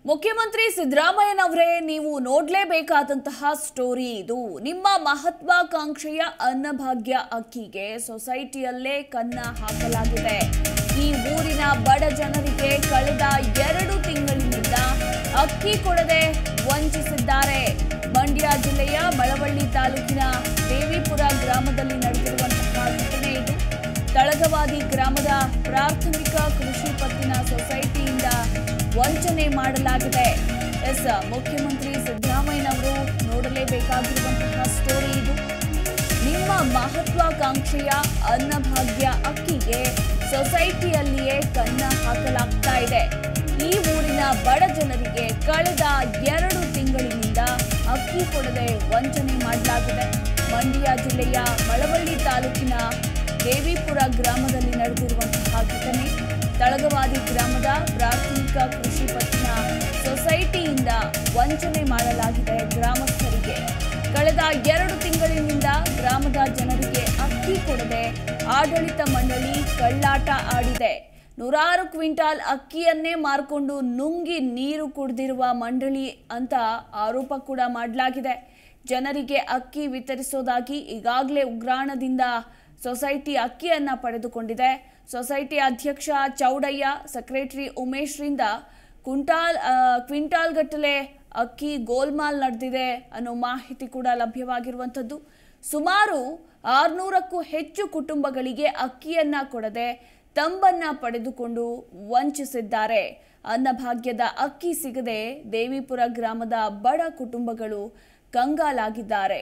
ಮುಖ್ಯಮಂತ್ರಿ ಸಿದ್ದರಾಮಯ್ಯನವರೇ ನೀವು ನೋಡ್ಲೇಬೇಕಾದಂತಹ ಸ್ಟೋರಿ ಇದು ನಿಮ್ಮ ಮಹತ್ವಾಕಾಂಕ್ಷೆಯ ಅನ್ನಭಾಗ್ಯ ಅಕ್ಕಿಗೆ ಸೊಸೈಟಿಯಲ್ಲೇ ಕನ್ನ ಹಾಕಲಾಗಿದೆ ಈ ಊರಿನ ಬಡ ಜನರಿಗೆ ಕಳೆದ ಎರಡು ತಿಂಗಳಿನಿಂದ ಅಕ್ಕಿ ಕೊಡದೆ ವಂಚಿಸಿದ್ದಾರೆ ಮಂಡ್ಯ ಜಿಲ್ಲೆಯ ಮಳವಳ್ಳಿ ತಾಲೂಕಿನ ದೇವಿಪುರ ಗ್ರಾಮದಲ್ಲಿ ನಡೆದಿರುವಂತಹ ಘಟನೆ ಇದು ತಳಗವಾದಿ ಗ್ರಾಮದ ಪ್ರಾಥಮಿಕ ಕೃಷಿ ಪತ್ತಿನ ಸೊಸೈಟಿಯಿಂದ ವಂಚನೆ ಮಾಡಲಾಗಿದೆ ಎಸ್ ಮುಖ್ಯಮಂತ್ರಿ ಸಿದ್ದರಾಮಯ್ಯನವರು ನೋಡಲೇಬೇಕಾಗಿರುವಂತಹ ಸ್ಟೋರಿ ಇದು ನಿಮ್ಮ ಮಹತ್ವಾಕಾಂಕ್ಷೆಯ ಅನ್ನಭಾಗ್ಯ ಅಕ್ಕಿಗೆ ಸೊಸೈಟಿಯಲ್ಲಿಯೇ ಕನ್ನ ಹಾಕಲಾಗ್ತಾ ಇದೆ ಈ ಊರಿನ ಬಡ ಜನರಿಗೆ ಕಳೆದ ಎರಡು ತಿಂಗಳಿನಿಂದ ಅಕ್ಕಿ ಕೊಡದೆ ವಂಚನೆ ಮಾಡಲಾಗಿದೆ ಮಂಡ್ಯ ಜಿಲ್ಲೆಯ ಮಳವಳ್ಳಿ ತಾಲೂಕಿನ ದೇವಿಪುರ ಗ್ರಾಮದಲ್ಲಿ ನಡೆದಿರುವಂತಹ ಘಟನೆ ತಳಗವಾದಿ ಗ್ರಾಮದ ಪ್ರಾಥಮಿಕ ಕೃಷಿ ಪತ್ತಿನ ಸೊಸೈಟಿಯಿಂದ ವಂಚನೆ ಮಾಡಲಾಗಿದೆ ಗ್ರಾಮಸ್ಥರಿಗೆ ಕಳೆದ ಎರಡು ತಿಂಗಳಿನಿಂದ ಗ್ರಾಮದ ಜನರಿಗೆ ಅಕ್ಕಿ ಕೊಡದೆ ಆಡಳಿತ ಮಂಡಳಿ ಕಳ್ಳಾಟ ಆಡಿದೆ ನೂರಾರು ಕ್ವಿಂಟಾಲ್ ಅಕ್ಕಿಯನ್ನೇ ಮಾರ್ಕೊಂಡು ನುಂಗಿ ನೀರು ಕುಡಿದಿರುವ ಮಂಡಳಿ ಅಂತ ಆರೋಪ ಕೂಡ ಮಾಡಲಾಗಿದೆ ಜನರಿಗೆ ಅಕ್ಕಿ ವಿತರಿಸೋದಾಗಿ ಈಗಾಗಲೇ ಉಗ್ರಾಣದಿಂದ ಸೊಸೈಟಿ ಅಕ್ಕಿಯನ್ನ ಪಡೆದುಕೊಂಡಿದೆ ಸೊಸೈಟಿ ಅಧ್ಯಕ್ಷ ಚೌಡಯ್ಯ ಸೆಕ್ರೆಟರಿ ಉಮೇಶ್ರಿಂದ ಕುಂಟಾಲ್ ಆ, ಕ್ವಿಂಟಾಲ್ ಗಟ್ಟಲೆ ಅಕ್ಕಿ ಗೋಲ್ಮಾಲ್ ನಡೆದಿದೆ ಅನ್ನೋ ಮಾಹಿತಿ ಕೂಡ ಲಭ್ಯವಾಗಿರುವಂಥದ್ದು ಸುಮಾರು ಆರುನೂರಕ್ಕೂ ಹೆಚ್ಚು ಕುಟುಂಬಗಳಿಗೆ ಅಕ್ಕಿಯನ್ನ ಕೊಡದೆ ತಂಬನ್ನ ಪಡೆದುಕೊಂಡು ವಂಚಿಸಿದ್ದಾರೆ ಅನ್ನಭಾಗ್ಯದ ಅಕ್ಕಿ ಸಿಗದೆ ದೇವಿಪುರ ಗ್ರಾಮದ ಬಡ ಕುಟುಂಬಗಳು ಕಂಗಾಲಾಗಿದ್ದಾರೆ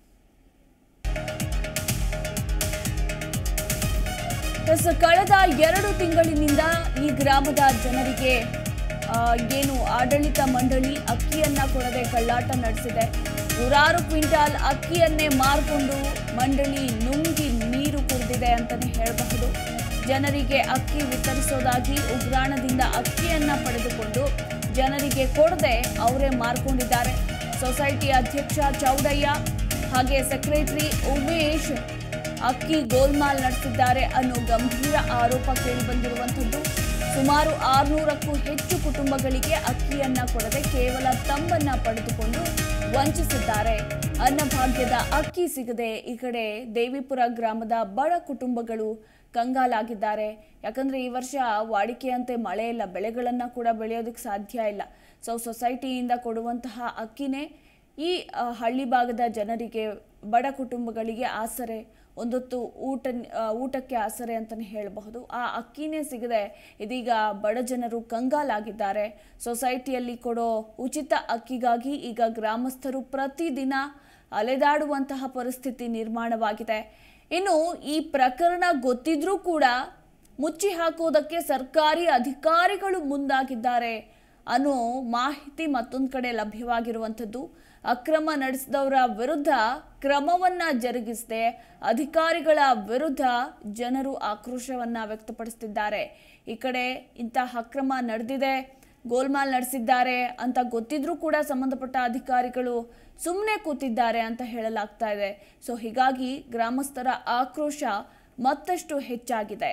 ಎಸ್, ಕಳೆದ ಎರಡು ತಿಂಗಳಿನಿಂದ ಈ ಗ್ರಾಮದ ಜನರಿಗೆ ಆ, ಏನು ಆಡಳಿತ ಮಂಡಳಿ ಅಕ್ಕಿಯನ್ನ ಕೊಡದೆ ಕಳ್ಳಾಟ ನಡೆಸಿದೆ ನೂರಾರು ಕ್ವಿಂಟಾಲ್ ಅಕ್ಕಿಯನ್ನೇ ಮಾರ್ಕೊಂಡು ಮಂಡಳಿ ನುಂಗಿ ನೀರು ಕುಡಿದಿದೆ ಅಂತಾನೆ ಹೇಳಬಹುದು ಜನರಿಗೆ ಅಕ್ಕಿ ವಿತರಿಸೋದಾಗಿ ಉಗ್ರಾಣದಿಂದ ಅಕ್ಕಿಯನ್ನ ಪಡೆದುಕೊಂಡು ಜನರಿಗೆ ಕೊಡದೆ ಅವರೇ ಮಾರ್ಕೊಂಡಿದ್ದಾರೆ ಸೊಸೈಟಿ ಅಧ್ಯಕ್ಷ ಚೌಡಯ್ಯ ಹಾಗೆ ಸೆಕ್ರೆಟರಿ ಉಮೇಶ್ ಅಕ್ಕಿ ಗೋಲ್ಮಾಲ್ ನಡೆಸಿದ್ದಾರೆ ಅನ್ನೋ ಗಂಭೀರ ಆರೋಪ ಕೇಳಿಬಂದಿರುವಂಥದ್ದು ಸುಮಾರು ಆರುನೂರಕ್ಕೂ ಹೆಚ್ಚು ಕುಟುಂಬಗಳಿಗೆ ಅಕ್ಕಿಯನ್ನ ಕೊಡದೆ ಕೇವಲ ತಂಬನ್ನ ಪಡೆದುಕೊಂಡು ವಂಚಿಸಿದ್ದಾರೆ ಅನ್ನಭಾಗ್ಯದ ಅಕ್ಕಿ ಸಿಗದೆ ಈ ಕಡೆ ದೇವಿಪುರ ಗ್ರಾಮದ ಬಡ ಕುಟುಂಬಗಳು ಕಂಗಾಲಾಗಿದ್ದಾರೆ ಯಾಕಂದ್ರೆ ಈ ವರ್ಷ ವಾಡಿಕೆಯಂತೆ ಮಳೆ ಇಲ್ಲ ಬೆಳೆಗಳನ್ನ ಕೂಡ ಬೆಳೆಯೋದಕ್ಕೆ ಸಾಧ್ಯ ಇಲ್ಲ ಸೊ ಸೊಸೈಟಿಯಿಂದ ಕೊಡುವಂತಹ ಅಕ್ಕಿನೇ ಈ ಆ, ಹಳ್ಳಿ ಭಾಗದ ಜನರಿಗೆ ಬಡ ಕುಟುಂಬಗಳಿಗೆ ಆಸರೆ ಒಂದೊತ್ತು ಊಟ ಆ, ಊಟಕ್ಕೆ ಆಸರೆ ಅಂತಲೇ ಹೇಳಬಹುದು ಆ ಅಕ್ಕಿನೇ ಸಿಗದೆ ಇದೀಗ ಬಡ ಜನರು ಕಂಗಾಲಾಗಿದ್ದಾರೆ ಸೊಸೈಟಿಯಲ್ಲಿ ಕೊಡೋ ಉಚಿತ ಅಕ್ಕಿಗಾಗಿ ಈಗ ಗ್ರಾಮಸ್ಥರು ಪ್ರತಿದಿನ ಅಲೆದಾಡುವಂತಹ ಪರಿಸ್ಥಿತಿ ನಿರ್ಮಾಣವಾಗಿದೆ ಇನ್ನು ಈ ಪ್ರಕರಣ ಗೊತ್ತಿದ್ರೂ ಕೂಡ ಮುಚ್ಚಿ ಹಾಕೋದಕ್ಕೆ ಸರ್ಕಾರಿ ಅಧಿಕಾರಿಗಳು ಮುಂದಾಗಿದ್ದಾರೆ ಅನ್ನೋ ಮಾಹಿತಿ ಮತ್ತೊಂದು ಕಡೆ ಲಭ್ಯವಾಗಿರುವಂಥದ್ದು ಅಕ್ರಮ ನಡೆಸಿದವರ ವಿರುದ್ಧ ಕ್ರಮವನ್ನ ಜರುಗಿಸದೆ ಅಧಿಕಾರಿಗಳ ವಿರುದ್ಧ ಜನರು ಆಕ್ರೋಶವನ್ನ ವ್ಯಕ್ತಪಡಿಸುತ್ತಿದ್ದಾರೆ ಈ ಕಡೆ ಇಂತಹ ಅಕ್ರಮ ನಡೆದಿದೆ ಗೋಲ್ಮಾಲ್ ನಡೆಸಿದ್ದಾರೆ ಅಂತ ಗೊತ್ತಿದ್ರೂ ಕೂಡ ಸಂಬಂಧಪಟ್ಟ ಅಧಿಕಾರಿಗಳು ಸುಮ್ಮನೆ ಕೂತಿದ್ದಾರೆ ಅಂತ ಹೇಳಲಾಗ್ತಾ ಇದೆ ಸೊ ಹೀಗಾಗಿ ಗ್ರಾಮಸ್ಥರ ಆಕ್ರೋಶ ಮತ್ತಷ್ಟು ಹೆಚ್ಚಾಗಿದೆ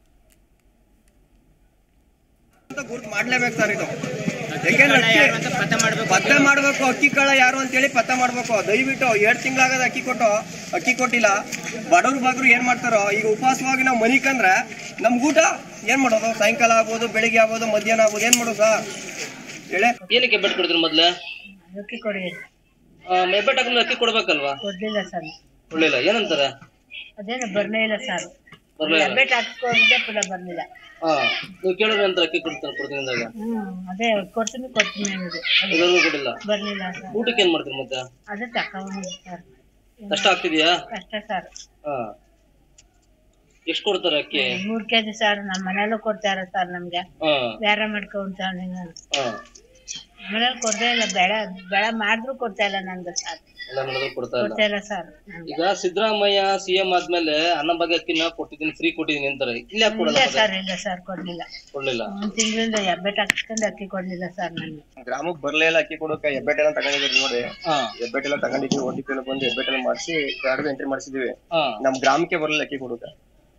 ಅಂತ ಗುರುತು ಮಾಡ್ಲೇಬೇಕು ಸರ್ ಇದು ಯಾಕೆಂದ್ರೆ ಅಕ್ಕಿ ಪತ್ತೆ ಮಾಡ್ಬೇಕು ಪತ್ತೆ ಮಾಡ್ಬೇಕು ಅಕ್ಕಿ ಕಾಳ ಯಾರು ಅಂತೇಳಿ ಪತ್ತೆ ಮಾಡ್ಬೇಕು ದಯವಿಟ್ಟು ಎರಡ್ ತಿಂಗಳಾಗದ ಅಕ್ಕಿ ಕೊಟ್ಟು ಅಕ್ಕಿ ಕೊಟ್ಟಿಲ್ಲ ಬಡವ್ರು ಬಾಗ್ರು ಏನ್ ಮಾಡ್ತಾರೋ ಈಗ ಉಪವಾಸವಾಗಿ ನಾವು ಮನಿಕಂದ್ರೆ ನಮ್ ಊಟ ಏನ್ ಮಾಡೋದು ಸಾಯಂಕಾಲ ಆಗ್ಬೋದು ಬೆಳಿಗ್ಗೆ ಆಗ್ಬೋದು ಮಧ್ಯಾಹ್ನ ಆಗ್ಬೋದು ಏನ್ ಮಾಡೋದು ಸರ್ ಹೇಳಿ ಏನಕ್ಕೆ ಬೆಟ್ ಕೊಡ್ತೀರಿ ಮೊದ್ಲು ಅಕ್ಕಿ ಕೊಡಿ ಮೆಬ್ಬೆಟ್ ಹಾಕಿದ್ರೆ ಅಕ್ಕಿ ಕೊಡ್ಬೇಕಲ್ವಾ ಕೊಡ್ಲಿಲ್ಲ ಸರ್ ಕೊಡ್ಲಿಲ್ಲ ಏನಂತಾರೆ ಅದೇನು ಬರ್ಲೇ ಇಲ್ಲ ಸರ್ ಬರ್ಲಿಲ್ಲ ಹೆಬ್ಬೆಟ್ ಹಾಕಿಸ್ಕೊಂಡಿದ್ದೆ ಪುನಃ ಬರ್ಲಿಲ್ಲ ಹಾ ನೀವು ಕೇಳಿದ್ರೆ ಅಂತ ಅಕ್ಕಿ ಕೊಡ್ತಾರೆ ಕೊಡ್ತೀನಿ ಅಂದಾಗ ಹ್ಮ್ ಅದೇ ಕೊಡ್ತೀನಿ ಕೊಡ್ತೀನಿ ಅನ್ನೋದು ಅದು ಇದುವರೆಗೂ ಕೊಟ್ಟಿಲ್ಲ ಬರ್ಲಿಲ್ಲ ಸರ್ ಊಟಕ್ಕೆ ಏನ್ ಮಾಡ್ತೀರಿ ಮತ್ತೆ ಅದು ತಗೊಂಡು ಸರ್ ಕಷ್ಟ ಆಗ್ತಿದ್ಯಾ ಕಷ್ಟ ಸರ್ ಹಾ ಎಷ್ಟ್ ಕೊಡ್ತಾರೆ ಅಕ್ಕಿ ಮೂರ್ ಕೆಜಿ ಸರ್ ನಮ್ಮ ಮನೇಲೂ ಕೊಡ್ತಾರ ಸರ್ ನಮ್ಗೆ ಹಾ ಬೇರೆ ಮಾಡ್ಕೊಂತಾನೆ ನಾನು ಹಾ ಮನೇಲಿ ಕೊಡ್ತಾ ಇಲ್ಲ ಬೆಳೆ ಬೆಳೆ ಮಾಡಿದ್ರು ಕೊಡ್ತಾ ಇಲ್ಲ ನನ್ಗೆ ಸರ್ ಎಲ್ಲ ಮಾಡಿದ್ರು ಕೊಡ್ತಾ ಇಲ್ಲ ಕೊಡ್ತಾ ಇಲ್ಲ ಸರ್ ನನ್ಗೆ ಈಗ ಸಿದ್ದರಾಮಯ್ಯ ಸಿಎಂ ಆದ್ಮೇಲೆ ಅನ್ನ ಬಗ್ಗೆ ಅಕ್ಕಿನ ಕೊಟ್ಟಿದ್ದೀನಿ ಫ್ರೀ ಕೊಟ್ಟಿದ್ದೀನಿ ಅಂತಾರೆ ಇಲ್ಲಿ ಯಾಕೆ ಕೊಡಲ್ಲ ಇಲ್ಲ ಮತ್ತೆ? ಸರ್ ಇಲ್ಲ ಸರ್ ಕೊಡ್ಲಿಲ್ಲ ಕೊಡ್ಲಿಲ್ಲ ಒಂದ್ ತಿಂಗಳಿಂದ ಹೆಬ್ಬೆಟ್ ಹಾಕಿಸ್ಕೊಂಡು ಅಕ್ಕಿ ಕೊಡ್ಲಿಲ್ಲ ಸರ್ ನನ್ಗೆ ಗ್ರಾಮಕ್ಕೆ ಬರ್ಲೇ ಇಲ್ಲ ಅಕ್ಕಿ ಕೊಡೋಕೆ ಹೆಬ್ಬೆಟ್ ಎಲ್ಲ ತಗೊಂಡಿದ್ದೀರಿ ನೋಡಿ ಹಾ ಹೆಬ್ಬೆಟ್ ಎಲ್ಲ ತಗೊಂಡಿದ್ವಿ ಓ ಟಿ ಪಿ ಎಲ್ಲ ಬಂದು ಹೆಬ್ಬೆಟ್ ಎಲ್ಲ ಮಾಡಿಸಿ ಕಾರ್ಡ್ ಎಂಟ್ರಿ ಮಾಡಿಸಿದೀವಿ ಹಾ ನಮ್ ಗ್ರಾಮಕ್ಕೆ ಬರಲ್ಲ ಅಕ್ಕಿ ಕೊಡೋಕೆ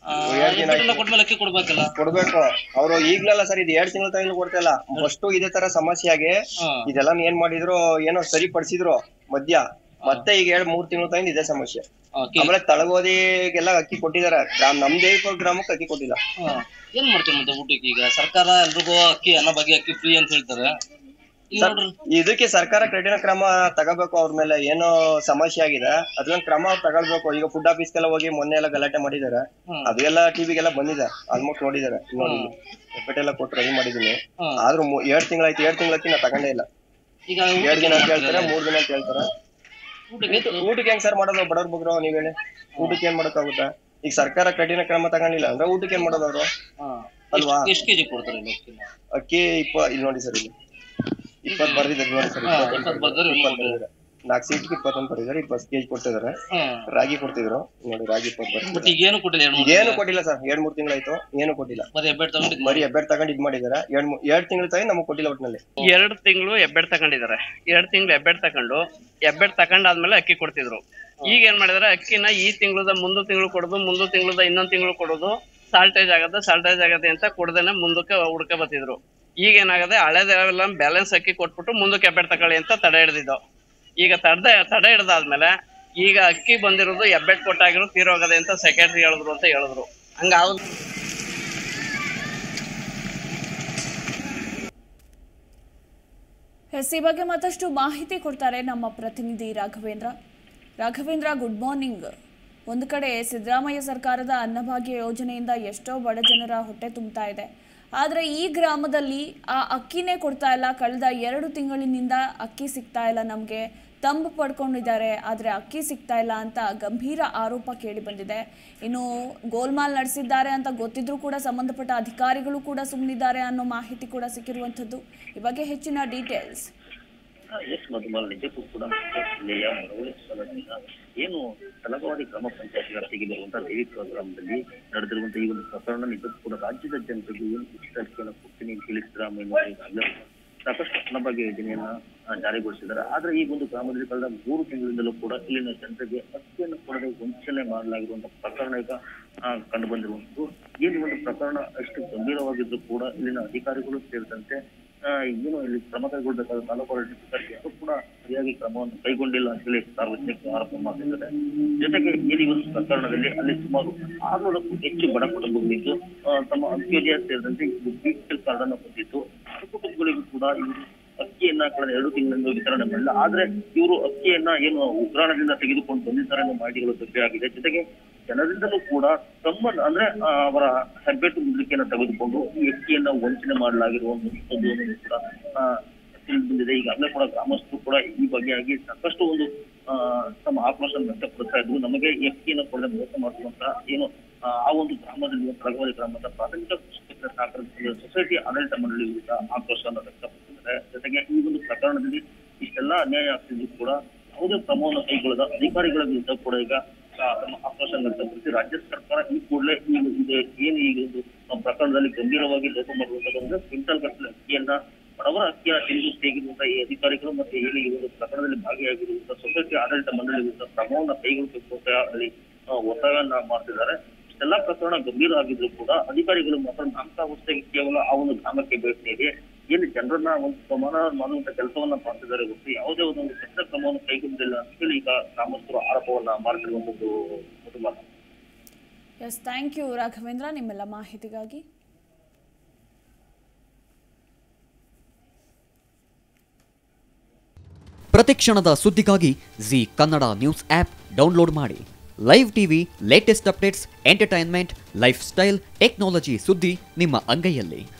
ಎರಡ್ ದಿನ ಎಲ್ಲ ಕೊಟ್ಮೇಲೆ ಅಕ್ಕಿ ಕೊಡ್ಬೇಕಲ್ಲ ಕೊಡ್ಬೇಕು ಅವ್ರು ಈಗ್ಲಲ್ಲ ಸರ್ ಇದು ಎರಡ್ ತಿಂಗಳ ತಗೊಂಡು ಕೊಡ್ತಾ ಇಲ್ಲ ಫಸ್ಟ್ ಇದೇ ತರ ಸಮಸ್ಯೆ ಆಗಿ ಹಾ. ಇದೆಲ್ಲ ಏನ್ ಮಾಡಿದ್ರು ಏನೋ ಸರಿಪಡಿಸಿದ್ರು ಮಧ್ಯ ಮತ್ತೆ ಈಗ ಎರಡ್ ಮೂರ್ ತಿಂಗಳು ತಗೊಂಡು ಇದೇ ಸಮಸ್ಯೆ ಅಕ್ಕಿ ಆಮೇಲೆ ತಳಗೋದಿಗೆಲ್ಲ ಅಕ್ಕಿ ಕೊಟ್ಟಿದಾರೆ ಗ್ರಾಮ ನಮ್ ದೇವಿಪುರ ಗ್ರಾಮಕ್ಕೆ ಅಕ್ಕಿ ಕೊಟ್ಟಿಲ್ಲ ಹಾ. ಏನ್ ಮಾಡ್ತೀವಿ ಮತ್ತೆ ಊಟಕ್ಕೆ ಈಗ ಸರ್ಕಾರ ಎಲ್ರಿಗೂ ಅಕ್ಕಿ ಅನ್ನ ಬಗ್ಗೆ ಅಕ್ಕಿ ಫ್ರೀ ಅಂತ ಹೇಳ್ತಾರೆ ಇಲ್ಲಿ ಸರ್, ನೋಡ್ರಿ ಇದಕ್ಕೆ ಸರ್ಕಾರ ಕಠಿಣ ಕ್ರಮ ತಗೋಬೇಕು ಅವ್ರ ಮೇಲೆ ಏನೋ ಸಮಸ್ಯೆ ಆಗಿದೆ ಅದನ್ನ ಕ್ರಮ ಅವ್ರು ತಗೊಳ್ಬೇಕು ಈಗ ಫುಡ್ ಆಫೀಸ್ಗೆಲ್ಲ ಹೋಗಿ ಮೊನ್ನೆ ಎಲ್ಲ ಗಲಾಟೆ ಮಾಡಿದ್ದಾರೆ ಹ್ಮ್. ಅದೆಲ್ಲ ಟಿವಿಗೆಲ್ಲ ಬಂದಿದೆ ಆಲ್ಮೋಸ್ಟ್ ನೋಡಿದ್ದಾರೆ ನೋಡಿ ಎಲ್ಲ ಕೊಟ್ಟು ರೆಡಿ ಮಾಡಿದೀನಿ ಹ್ಮ್. ಆದ್ರೂ ಮೂ- ಎರಡ್ ತಿಂಗಳಾಯ್ತು ಎರಡ್ ತಿಂಗಳಕ್ಕೆ ನಾ ತಗೊಂಡೇ ಇಲ್ಲ ಈಗ ಎರಡ್ ದಿನ ಅಂತ ಊಟಕ್ಕೆ ಹೇಳ್ತಾರೆ ಮೂರ್ ದಿನ ಅಂತ ಹೇಳ್ತಾರೆ ಊಟಕ್ಕೆ ಊಟ- ಊಟಕ್ಕೆ ಹೆಂಗ್ ಸರ್ ಮಾಡೋದು ಬಡವ್ರ ಬಗ್ರು ನೀವ್ ಹೇಳಿ ಊಟಕ್ಕೆ ಏನ್ ಮಾಡಕ್ಕಾಗುತ್ತಾ ಈಗ ಸರ್ಕಾರ ಕಠಿಣ ಕ್ರಮ ತಗೊಂಡಿಲ್ಲ ಅಂದ್ರೆ ಊಟಕ್ಕೆ ಏನ್ ಮಾಡೋದು ಅವ್ರು ಹಾ. ಅಲ್ವಾ? ಎಷ್ಟ್- ಎಷ್ಟ್ ಕೆಜಿ ಕೊಡ್ತಾರೆ ಇಲ್ಲಿ ಅಕ್ಕಿನ? ಅಕ್ಕಿ ಇಪ್ಪ ಇಲ್ಲಿ ನೋಡಿ ಸರ್ ಇಲ್ಲಿ ಇಪ್ಪತ್ ಬರ್ದಿದ್ದಾರೆ ನೋಡಿ ಸರ್ ಹಾ, ಇಪ್ಪತ್ತು ಬರ್ದಿದ್ದಾರೆ, ಇಲ್ಲಿ ಬರ್ದಿದ್ದಾರೆ ನಾಲ್ಕು ಸೀಟ್ಗೆ ಇಪ್ಪತ್ತೊಂದು ಬರ್ದಿದ್ದಾರೆ ಇಪ್ಪತ್ತು ಕೆಜಿ ಕೊಡ್ತಿದ್ದಾರೆ ಹಾ. ರಾಗಿ ಕೊಡ್ತಿದ್ರು ನೋಡಿ ರಾಗಿ ಇಪ್ಪತ್ತು ಬಟ್ ಬರ್ತಿದ್ದಾರೆ ಈಗ ಏನು ಕೊಟ್ಟಿಲ್ಲ ಎರಡು ಮೂರು ಏನು ಕೊಟ್ಟಿಲ್ಲ ಸರ್ ಎರಡ್ ಮೂರ್ ತಿಂಗಳಾಯ್ತು ಏನು ಕೊಟ್ಟಿಲ್ಲ ಬರೀ ಹೆಬ್ಬೆಟ್ ತಗೊಂಡಿದ್ ಬರೀ ಹೆಬ್ಬೆಟ್ ತಗೊಂಡ್ ಇದ್ ಮಾಡಿದ್ದಾರೆ ಎರಡ್ ಮೂ- ಎರಡ್ ತಿಂಗಳು ತಗೊಂಡು ನಮಗ್ ಕೊಟ್ಟಿಲ್ಲ ಒಟ್ಟಿನಲ್ಲಿ ಎರಡು ತಿಂಗಳು ಎಬ್ಬೆಡ್ ತಗೊಂಡಿದ್ದಾರೆ ಎರಡು ತಿಂಗಳು ಎಬ್ಬೆಡ್ ತಗೊಂಡು ಎಬ್ಬೆಡ್ ತಗೊಂಡಾದ್ಮೇಲೆ ಅಕ್ಕಿ ಕೊಡ್ತಿದ್ರು ಈಗ ಏನ್ ಮಾಡಿದಾರೆ ಅಕ್ಕಿನ ಈ ತಿಂಗಳದ ಮುಂದೊ ತಿಂಗಳು ಕೊಡೋದು ಮುಂದೊ ತಿಂಗಳದ ಇನ್ನೊಂದ್ ತಿಂಗಳು ಕೊಡೋದು ಸಾಲ್ಟೇಜ್ ಆಗತ್ತೆ ಸಾಲ್ಟೇಜ್ ಆಗತ್ತೆ ಅಂತ ಕೊಡದೇನೆ ಮುಂದಕ್ಕೆ ಹುಡ್ಕ ಬತ್ತಿದ್ರು ಈಗ ಏನಾಗದೆ ಹಳೆದೆಲ್ಲ ಬ್ಯಾಲೆನ್ಸ್ ಅಕ್ಕಿ ಕೊಟ್ಬಿಟ್ಟು ಮುಂದಕ್ಕೆ ಎಬ್ಬೆಡ್ ತಗೊಳ್ಳಿ ಅಂತ ತಡೆ ಹಿಡ್ದಿದ್ದು ಈಗ ತಡೆ ತಡೆ ಹಿಡ್ದಾದ್ಮೇಲೆ ಈಗ ಅಕ್ಕಿ ಬಂದಿರೋದು ಎಬ್ಬೆಡ್ ಕೊಟ್ಟಾಗಿರೋ ತೀರೋಗದೆ ಅಂತ ಸೆಕ್ರೆಟರಿ ಹೇಳಿದ್ರು ಅಂತ ಹೇಳಿದ್ರು ಹಂಗಾವ್ ಎಸ್ ಈ ಬಗ್ಗೆ ಮತ್ತಷ್ಟು ಮಾಹಿತಿ ಕೊಡ್ತಾರೆ ನಮ್ಮ ಪ್ರತಿನಿಧಿ ರಾಘವೇಂದ್ರ ರಾಘವೇಂದ್ರ ಗುಡ್ ಮಾರ್ನಿಂಗ್ ಒಂದು ಕಡೆ ಸಿದ್ದರಾಮಯ್ಯ ಸರ್ಕಾರದ ಅನ್ನಭಾಗ್ಯ ಯೋಜನೆಯಿಂದ ಎಷ್ಟೋ ಬಡ ಜನರ ಹೊಟ್ಟೆ ತುಂಬ್ತಾ ಇದೆ ಆದರೆ ಈ ಗ್ರಾಮದಲ್ಲಿ ಆ ಅಕ್ಕಿನೇ ಕೊಡ್ತಾ ಇಲ್ಲ ಕಳೆದ ಎರಡು ತಿಂಗಳಿನಿಂದ ಅಕ್ಕಿ ಸಿಗ್ತಾ ಇಲ್ಲ ನಮಗೆ ತಂಬು ಪಡ್ಕೊಂಡಿದ್ದಾರೆ ಆದರೆ ಅಕ್ಕಿ ಸಿಗ್ತಾ ಇಲ್ಲ ಅಂತ ಗಂಭೀರ ಆರೋಪ ಕೇಳಿ ಬಂದಿದೆ ಇನ್ನು ಗೋಲ್ಮಾಲ್ ನಡೆಸಿದ್ದಾರೆ ಅಂತ ಗೊತ್ತಿದ್ರೂ ಕೂಡ ಸಂಬಂಧಪಟ್ಟ ಅಧಿಕಾರಿಗಳು ಕೂಡ ಸುಮ್ಮನಿದ್ದಾರೆ ಅನ್ನೋ ಮಾಹಿತಿ ಕೂಡ ಸಿಕ್ಕಿರುವಂಥದ್ದು ಈ ಬಗ್ಗೆ ಹೆಚ್ಚಿನ ಡೀಟೇಲ್ಸ್ ಎಸ್ ಮಧುಮಾಲ್ ನಿಜಕ್ಕೂ ಕೂಡ ಮಂಡ್ಯ ಜಿಲ್ಲೆಯ ಮಳವಳ್ಳಿ ಸ್ಥಳದಿಂದ ಏನು ತಲಗವಾಡಿ ಗ್ರಾಮ ಪಂಚಾಯತ್ ವ್ಯಾಪ್ತಿಗೆ ಬರುವಂತಹ ದೇವಿಪುರ ಗ್ರಾಮದಲ್ಲಿ ನಡೆದಿರುವಂತಹ ಈ ಒಂದು ಪ್ರಕರಣ ನಿಜಕ್ಕೂ ಕೂಡ ರಾಜ್ಯದ ಜನತೆಗೆ ಏನು ಉಚಿತ ಅಕ್ಕಿಯನ್ನು ಕೊಡ್ತೀನಿ ಅಂತ ಹೇಳಿ ಸಿದ್ದರಾಮಯ್ಯ ಈಗಾಗಲೇ ಸಾಕಷ್ಟು ಅನ್ನಭಾಗ್ಯ ಯೋಜನೆಯನ್ನ ಆ, ಜಾರಿಗೊಳಿಸಿದ್ದಾರೆ ಆದ್ರೆ ಈ ಒಂದು ಗ್ರಾಮದಲ್ಲಿ ಕಳೆದ ಮೂರು ತಿಂಗಳಿಂದಲೂ ಕೂಡ ಇಲ್ಲಿನ ಜನತೆಗೆ ಅಕ್ಕಿಯನ್ನು ಕೊಡದೆ ವಂಚನೆ ಮಾಡಲಾಗಿರುವಂತಹ ಪ್ರಕರಣ ಈಗ ಆ, ಕಂಡು ಬಂದಿರುವಂತದ್ದು ಈ ಒಂದು ಪ್ರಕರಣ ಅಷ್ಟು ಗಂಭೀರವಾಗಿದ್ರು ಕೂಡ ಇಲ್ಲಿನ ಅಧಿಕಾರಿಗಳು ಸೇರಿದಂತೆ ಆ, ಏನು ಇಲ್ಲಿ ಕ್ರಮ ಕೈಗೊಳ್ಳಬೇಕಾದ ತಾಲೂಕು ಆಡಳಿತಾಧಿಕಾರಿಗಳು ಕೂಡ ಸರಿಯಾಗಿ ಕ್ರಮವನ್ನು ಕೈಗೊಂಡಿಲ್ಲ ಅಂತ ಹೇಳಿ ಸಾರ್ವಜನಿಕ ಆರೋಪ ಮಾಡ್ತಿದ್ದಾರೆ ಜೊತೆಗೆ ಈ ಒಂದು ಪ್ರಕರಣದಲ್ಲಿ ಅಲ್ಲಿ ಸುಮಾರು ಆರ್ನೂರಕ್ಕೂ ಹೆಚ್ಚು ಬಡ ಕುಟುಂಬಗಳಿದ್ದು ಆ, ತಮ್ಮ ಅಂತ್ಯೋದಯ ಸೇರಿದಂತೆ ಬಿಪಿಎಲ್ ಕಾರ್ಡ್ ಅನ್ನು ಹೊಂದಿದ್ದು ಆ ಕುಟುಂಬಗಳಿಗೂ ಕೂಡ ಇವರು ಅಕ್ಕಿಯನ್ನ ಕಳೆದ ಎರಡು ತಿಂಗಳಿಂದ ವಿತರಣೆ ಮಾಡಿಲ್ಲ ಆದ್ರೆ ಇವರು ಅಕ್ಕಿಯನ್ನ ಏನು ಉಗ್ರಾಣದಿಂದ ತೆಗೆದುಕೊಂಡು ಬಂದಿದ್ದಾರೆ ಅನ್ನೋ ಮಾಹಿತಿಗಳು ಲಭ್ಯವಾಗಿದೆ ಜೊತೆಗೆ ಜನರಿಂದಲೂ ಕೂಡ ತಮ್ಮ ಅಂದ್ರೆ ಆ, ಅವರ ಹೆಬ್ಬೆಟ್ಟು ಮುದ್ರಿಕೆಯನ್ನು ತೆಗೆದುಕೊಂಡು ಈ ಅಕ್ಕಿಯನ್ನ ವಂಚನೆ ಮಾಡಲಾಗಿರುವಂತದ್ದು ಕೂಡ ಆ, ತಿಳಿದು ಬಂದಿದೆ ಈಗಾಗಲೇ ಕೂಡ ಗ್ರಾಮಸ್ಥರು ಕೂಡ ಈ ಬಗೆಯಾಗಿ ಸಾಕಷ್ಟು ಒಂದು ಆ, ತಮ್ಮ ಆಕ್ರೋಶ ವ್ಯಕ್ತಪಡಿಸ್ತಾ ಇದ್ರು ನಮಗೆ ಈ ಅಕ್ಕಿಯನ್ನು ಕೊಡದೆ ಮೋಸ ಮಾಡುವಂತಹ ಏನು ಆ ಆ ಒಂದು ಗ್ರಾಮದಲ್ಲಿ ಪ್ರಗವಾದಿ ಗ್ರಾಮದ ಪ್ರಾಥಮಿಕ ಕೃಷಿ ಕ್ಷೇತ್ರ ಸಹಕಾರ ಸೊಸೈಟಿ ಆಡಳಿತ ಮಂಡಳಿ ವಿರುದ್ಧ ಆಕ್ರೋಶವನ್ನು ವ್ಯಕ್ತಪಡಿಸಿದ್ದಾರೆ ಜೊತೆಗೆ ಈ ಒಂದು ಪ್ರಕರಣದಲ್ಲಿ ಇಷ್ಟೆಲ್ಲ ಅನ್ಯಾಯ ಆಗ್ತಿದ್ರು ಕೂಡ ಯಾವುದೇ ಕ್ರಮವನ್ನು ಕೈಗೊಳ್ಳದ ಅಧಿಕಾರಿಗಳ ವಿರುದ್ಧ ಕೂಡ ಈಗ ಆ, ತಮ್ಮ ಆಕ್ರೋಶ ವ್ಯಕ್ತಪಡಿಸಿ ರಾಜ್ಯ ಸರ್ಕಾರ ಈ ಕೂಡಲೇ ಈ ಇದು ಏನು ಈಗ ಒಂದು ಆ, ಪ್ರಕರಣದಲ್ಲಿ ಗಂಭೀರವಾಗಿ ಲೋಪ ಮಾಡುವಂತದ್ದು ಕ್ವಿಂಟಲ್ ಗಟ್ಟಲೆ ಅಕ್ಕಿಯನ್ನ ಬಡವರ ಅಕ್ಕಿಯ ತೆರಿಗೆ ತೆಗೆದಿರುವಂತಹ ಈ ಅಧಿಕಾರಿಗಳು ಮತ್ತೆ ಏನು ಈ ಒಂದು ಪ್ರಕರಣದಲ್ಲಿ ಭಾಗಿಯಾಗಿರುವಂತಹ ಸೊಸೈಟಿ ಆಡಳಿತ ಮಂಡಳಿ ವಿರುದ್ಧ ಕ್ರಮವನ್ನು ಕೈಗೊಳ್ಳಬೇಕು ಅಂತ ಅಲ್ಲಿ ಆ, ಒತ್ತಾಯವನ್ನ ಮಾಡ್ತಿದ್ದಾರೆ ಇಷ್ಟೆಲ್ಲ ಪ್ರಕರಣ ಗಂಭೀರ ಆಗಿದ್ರು ಕೂಡ ಅಧಿಕಾರಿಗಳು ಮಾತ್ರ ನಾಮಕಾವಸ್ಥೆಗೆ ಕೇವಲ ಆ ಒಂದು ಗ್ರಾಮಕ್ಕೆ ಭೇಟಿ ನೀಡಿ ಏನು ಜನರನ್ನ ಒಂದು ಸಮಾನ ಮಾಡುವಂತ ಕೆಲಸವನ್ನ ಮಾಡ್ತಿದ್ದಾರೆ ಹೊರತು ಯಾವುದೇ ಒಂದು ಕಷ್ಟ ಕ್ರಮವನ್ನು ಕೈಗೊಂಡಿಲ್ಲ ಅಂತ ಹೇಳಿ ಈಗ ಗ್ರಾಮಸ್ಥರು ಆರೋಪವನ್ನ ಮಾಡ್ತಿರುವಂತದ್ದು ಕುಟುಂಬ ಎಸ್ ಥ್ಯಾಂಕ್ ಯು ರಾಘವೇಂದ್ರ ನಿಮ್ಮೆಲ್ಲ ಮಾಹಿತಿಗಾಗಿ ಪ್ರತಿಕ್ಷಣದ ಸುದ್ದಿಗಾಗಿ Zee Kannada news app download ಮಾಡಿ live TV latest updates entertainment lifestyle technology ಸುದ್ದಿ ನಿಮ್ಮ ಅಂಗೈಯಲ್ಲಿ